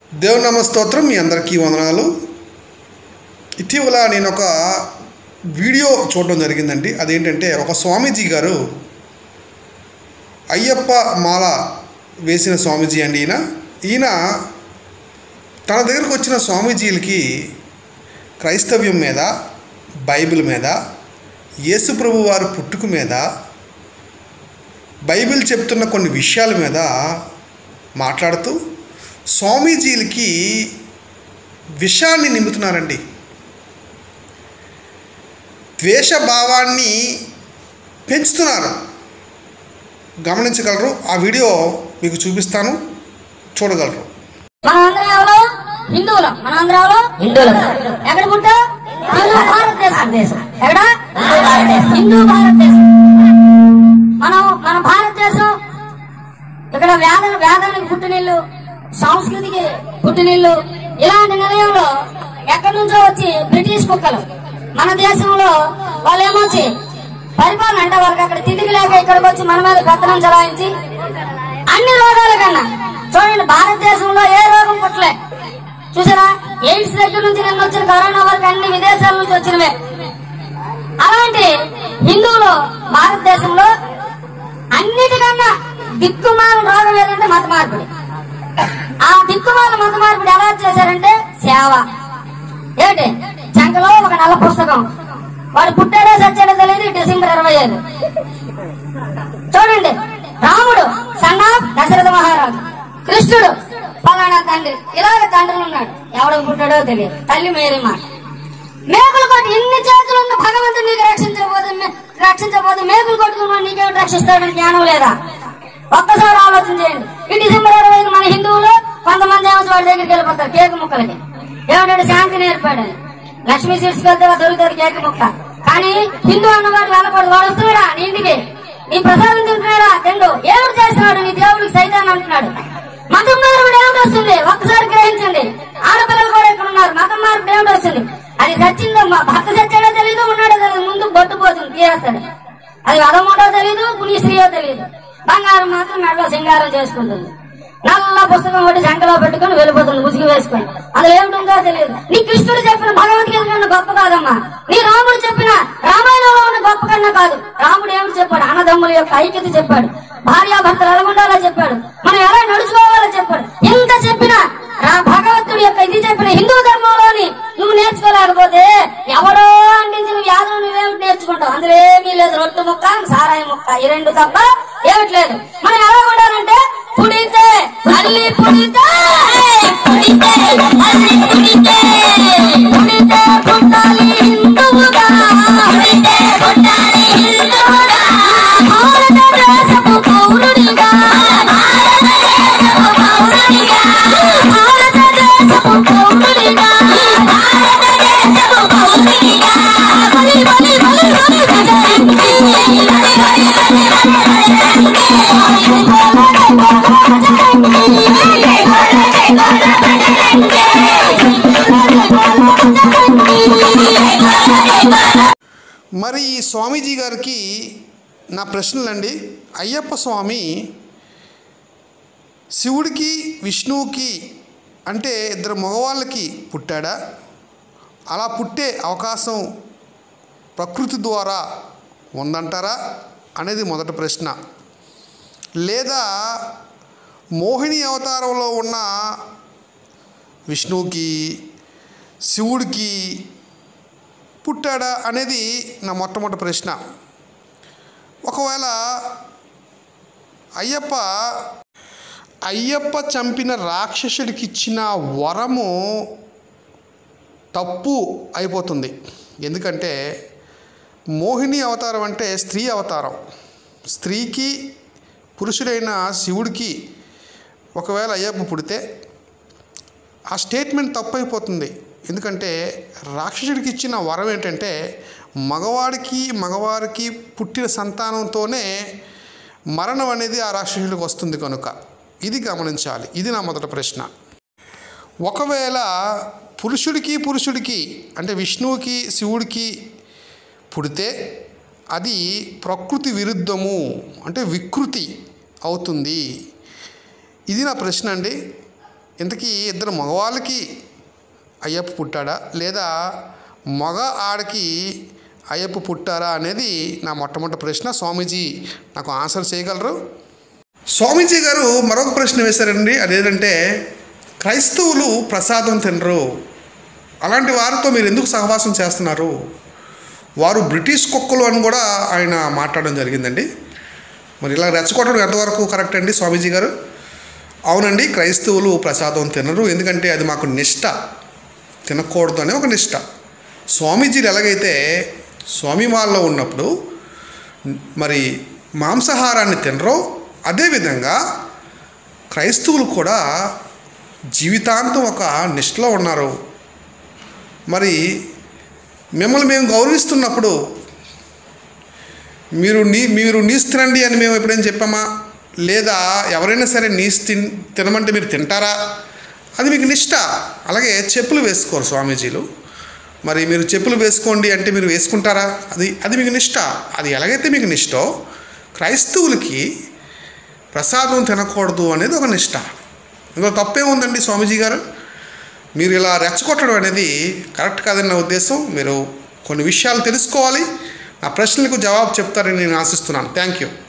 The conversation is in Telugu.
దేవుని నమస్తోత్రం మీ అందరికీ వందనాలు ఇటీవల నేను ఒక వీడియో చూడడం జరిగిందండి అదేంటంటే ఒక స్వామీజీ గారు అయ్యప్ప మాల వేసిన స్వామీజీ అండి ఈయన ఈయన తన దగ్గరకు వచ్చిన స్వామీజీలకి క్రైస్తవ్యం మీద బైబిల్ మీద యేసుప్రభు వారి పుట్టుక మీద బైబిల్ చెప్తున్న కొన్ని విషయాల మీద మాట్లాడుతూ స్వామీజీలకి విషాన్ని నింపుతున్నారండి ద్వేషభావాన్ని పెంచుతున్నారు గమనించగలరు ఆ వీడియో మీకు చూపిస్తాను చూడగలరు మన ఆంధ్రాలో హిందువులం మన ఆంధ్రాలో హిందువులం ఎక్కడ పుట్టా హిందూ భారతదేశం దేశం ఎక్కడ హిందూ భారతదేశం హిందూ భారతదేశం మనం మన భారతదేశం ఇక్కడ వేద వేదానికి పుట్టినీళ్ళు సంస్కృతికి పుట్టినీళ్ళు ఇలాంటి నిలయంలో ఎక్కడి నుంచో వచ్చి బ్రిటిష్ కుక్కలు మన దేశంలో వాళ్ళు ఏమొచ్చి పరిపాలన అంటే వాళ్ళకి అక్కడ తిండికి లేక ఇక్కడికి వచ్చి మన మీద పెత్తనం చలాయించి అన్ని రోగాల కన్నా చూడండి భారతదేశంలో ఏ రోగం పుట్టలే చూసారా ఎయిడ్స్ దగ్గర నుంచి నిన్న వచ్చిన కరోనా వరకు అన్ని విదేశాల నుంచి వచ్చినవే అలాంటి హిందువులు భారతదేశంలో అన్నిటికన్నా దిక్కుమాల రోగం ఏదంటే మత మార్పిడి ఆ దిక్కుమాల మత మార్పిడి ఎలా చేశారంటే సేవ ఏంటి చంకలో ఒక నల్ల పుస్తకం వాడు పుట్టాడో సచ్చాడో తెలియదు డిసెంబర్ ఇరవై ఐదు చూడండి రాముడు సన్నా దశరథ మహారాజు కృష్ణుడు పలానా తండ్రి ఇలాగ తండ్రులు ఉన్నాడు ఎవడికి పుట్టాడో తెలియదు తల్లి మేరీ మాట మేకులు కొట్టి ఇన్ని చేతులు ఉన్న భగవంతుడు నీకు రక్షించబోదు రక్షించబోదు మేకులు కొట్టుకున్నాడు నీకేమిటి రక్షిస్తాడని జ్ఞానం లేదా ఒక్కసారి ఆలోచన చేయండి ఈ డిసెంబర్ ఇరవై ఐదు మన హిందువులు కొంతమంది ఏమో వాడి దగ్గరికి వెళ్ళిపోతారు కేకు ముక్కలకి ఏమంటాడు శాంతి నేర్పాడని లక్ష్మీ సీట్స్కి వెళ్తే దొరుకుతుంది కేకు ముక్క కానీ హిందూ అన్నవాడు వెళ్ళకూడదు వాడు వస్తున్నాడా నీ ఇంటికి నీ ప్రసాదం తింటున్నాడా తిండు ఏమిటి చేస్తున్నాడు నీ దేవుడికి సైతాన్ని అంటున్నాడు మతం మార్పుడు ఏమిటి వస్తుంది ఒక్కసారి గ్రహించండి ఆడపిల్లలు కూడా ఇక్కడ ఉన్నారు మతం మార్పుడు ఏమిటి వస్తుంది అది సచ్చిందో మా భర్త సచ్చాడో తెలియదు ఉన్నాడో తెలియదు ముందు బొట్టు పోతుంది తీరేస్తాడు అది వదమోటో తెలియదు పుణ్యశ్రీయో తెలియదు బంగారం మాత్రం మెడలో సింగారం చేసుకుంటుంది నల్ల పుస్తకం ఒకటి శంకలో పెట్టుకుని వెళ్ళిపోతుంది ముసుగు వేసుకొని అందులో ఏమిటుందో తెలియదు నీ కృష్ణుడు చెప్పిన భగవద్గీత కన్నా గొప్ప కాదమ్మా నీ రాముడు చెప్పిన రామాయణంలో ఉన్న గొప్ప కన్నా కాదు రాముడు ఏమిటి చెప్పాడు అన్నదమ్ముల యొక్క ఐక్యత చెప్పాడు భార్యాభర్తలు ఎలా ఉండాలో చెప్పాడు మనం ఎలా నడుచుకోవాలో చెప్పాడు ఎంత చెప్పినా రా భగవంతుడి యొక్క ఇది చెప్పిన హిందూ ధర్మంలోని నువ్వు నేర్చుకోలేకపోతే ఎవడో అందించిన వ్యాధులు నువ్వేమిటి నేర్చుకుంటావు అందులో ఏమీ లేదు రొట్టు ముక్క సారాయి ముక్క ఈ రెండు తప్ప ఏమిటి లేదు మనం ఎలా ఉండాలంటే పుడితే మళ్ళీ పుడితే పుడితే మళ్ళీ పుడితే పుడితే పుట్టాలి హిందువుగా పుడితే పుట్టాలి హిందువుగా భారతదేశపు పౌరుడిగా భారతదేశపు పౌరుడిగా భారతదేశపు పౌరుడిగా భారతదేశపు పౌరుడిగా బలి బలి బలి బలి బలి బలి మరి ఈ స్వామీజీ గారికి నా ప్రశ్నలండి అయ్యప్ప స్వామి శివుడికి విష్ణువుకి అంటే ఇద్దరు మగవాళ్ళకి పుట్టాడా అలా పుట్టే అవకాశం ప్రకృతి ద్వారా ఉందంటారా అనేది మొదటి ప్రశ్న లేదా మోహిని అవతారంలో ఉన్న విష్ణువుకి శివుడికి పుట్టాడా అనేది నా మొట్టమొదటి ప్రశ్న ఒకవేళ అయ్యప్ప అయ్యప్ప చంపిన రాక్షసుడికి ఇచ్చిన వరము తప్పు అయిపోతుంది ఎందుకంటే మోహిని అవతారం అంటే స్త్రీ అవతారం స్త్రీకి పురుషుడైన శివుడికి ఒకవేళ అయ్యప్ప పుడితే ఆ స్టేట్మెంట్ తప్పు అయిపోతుంది ఎందుకంటే రాక్షసుడికి ఇచ్చిన వరం ఏంటంటే మగవాడికి మగవారికి పుట్టిన సంతానంతోనే మరణం అనేది ఆ రాక్షసుడికి వస్తుంది కనుక ఇది గమనించాలి ఇది నా మొదటి ప్రశ్న ఒకవేళ పురుషుడికి పురుషుడికి అంటే విష్ణువుకి శివుడికి పుడితే అది ప్రకృతి విరుద్ధము అంటే వికృతి అవుతుంది ఇది నా ప్రశ్న అండి ఇంతకీ ఇద్దరు మగవాళ్ళకి అయ్యప్ప పుట్టాడా లేదా మగ ఆడకి అయ్యప్ప పుట్టారా అనేది నా మొట్టమొదటి ప్రశ్న స్వామీజీ నాకు ఆన్సర్ చేయగలరు స్వామీజీ గారు మరొక ప్రశ్న వేశారండి అదేంటంటే క్రైస్తవులు ప్రసాదం తినరు అలాంటి వారితో మీరు ఎందుకు సహవాసం చేస్తున్నారు వారు బ్రిటిష్ కుక్కలు అని కూడా ఆయన మాట్లాడడం జరిగిందండి మరి ఇలా రెచ్చగొట్టడం ఎంతవరకు కరెక్ట్ అండి స్వామీజీ గారు అవునండి క్రైస్తవులు ప్రసాదం తినరు ఎందుకంటే అది మాకు నిష్ట తినకూడదు అనే ఒక నిష్ట స్వామీజీలు ఎలాగైతే స్వామిమాల్లో ఉన్నప్పుడు మరి మాంసాహారాన్ని తినరో అదేవిధంగా క్రైస్తవులు కూడా జీవితాంతం ఒక నిష్ఠలో ఉన్నారు మరి మిమ్మల్ని మేము గౌరవిస్తున్నప్పుడు మీరు నీ మీరు నీసు తినండి అని మేము ఎప్పుడైనా చెప్పామా లేదా ఎవరైనా సరే నీసు తిన్ తినమంటే మీరు తింటారా అది మీకు నిష్ట అలాగే చెప్పులు వేసుకోరు స్వామీజీలు మరి మీరు చెప్పులు వేసుకోండి అంటే మీరు వేసుకుంటారా అది అది మీకు నిష్ట అది ఎలాగైతే మీకు నిష్టో క్రైస్తవులకి ప్రసాదం తినకూడదు అనేది ఒక నిష్ట ఇందులో తప్పే ఉందండి స్వామీజీ గారు మీరు ఇలా రెచ్చగొట్టడం అనేది కరెక్ట్ కాదని నా ఉద్దేశం మీరు కొన్ని విషయాలు తెలుసుకోవాలి నా ప్రశ్నలకు జవాబు చెప్తారని నేను ఆశిస్తున్నాను థ్యాంక్ యూ